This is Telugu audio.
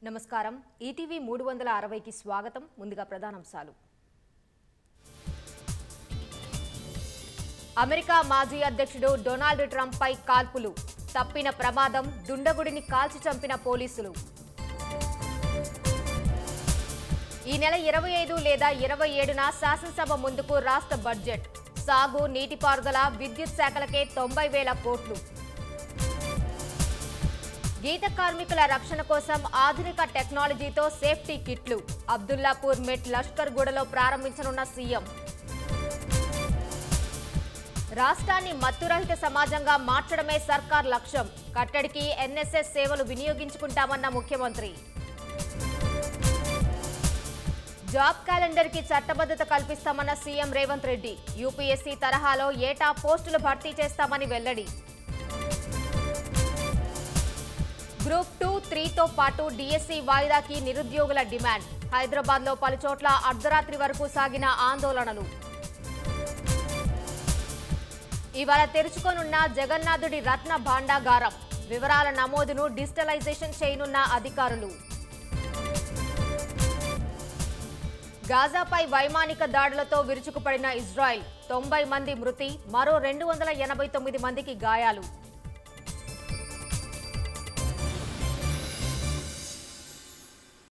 నమస్కారం ఈటీవీ మూడు వందల అరవైకి స్వాగతం ముందుగా ప్రధానాంశాలు అమెరికా మాజీ అధ్యక్షుడు డొనాల్డ్ ట్రంప్ పై కాల్పులు తప్పిన ప్రమాదం దుండగుడిని కాల్చి చంపిన పోలీసులు ఈ నెల ఇరవై ఐదు లేదా ఇరవై ఏడున శాసనసభ ముందుకు రాష్ట్ర బడ్జెట్ సాగు నీటిపారుదల విద్యుత్ శాఖలకే తొంభై వేల కోట్లు గీత కార్మికుల రక్షణ కోసం ఆధునిక టెక్నాలజీతో సేఫ్టీ కిట్లు అబ్దుల్లాపూర్ మెట్ లష్కర్ గూడలో ప్రారంభించనున్న సీఎం రాష్ట్రాన్ని మత్తురహిత సమాజంగా మార్చడమే సర్కార్ లక్ష్యం కట్టడికి ఎన్ఎస్ఎస్ సేవలు వినియోగించుకుంటామన్న ముఖ్యమంత్రి జాబ్ క్యాలెండర్ కి చట్టబద్ధత కల్పిస్తామన్న సీఎం రేవంత్ రెడ్డి యూపీఎస్సీ తరహాలో ఏటా పోస్టులు భర్తీ చేస్తామని వెల్లడి గ్రూప్ టూ త్రీతో పాటు డిఎస్సి వాయిదాకి నిరుద్యోగుల డిమాండ్ హైదరాబాద్ లో పలుచోట్ల అర్ధరాత్రి వరకు సాగిన ఆందోళనలు ఇవాళ తెరుచుకోనున్న జగన్నాథుడి రత్న భాండాగారం వివరాల నమోదును డిజిటలైజేషన్ చేయనున్న అధికారులు గాజాపై వైమానిక దాడులతో విరుచుకుపడిన ఇజ్రాయెల్ తొంభై మంది మృతి మరో రెండు వందల ఎనభై తొమ్మిది మందికి గాయాలు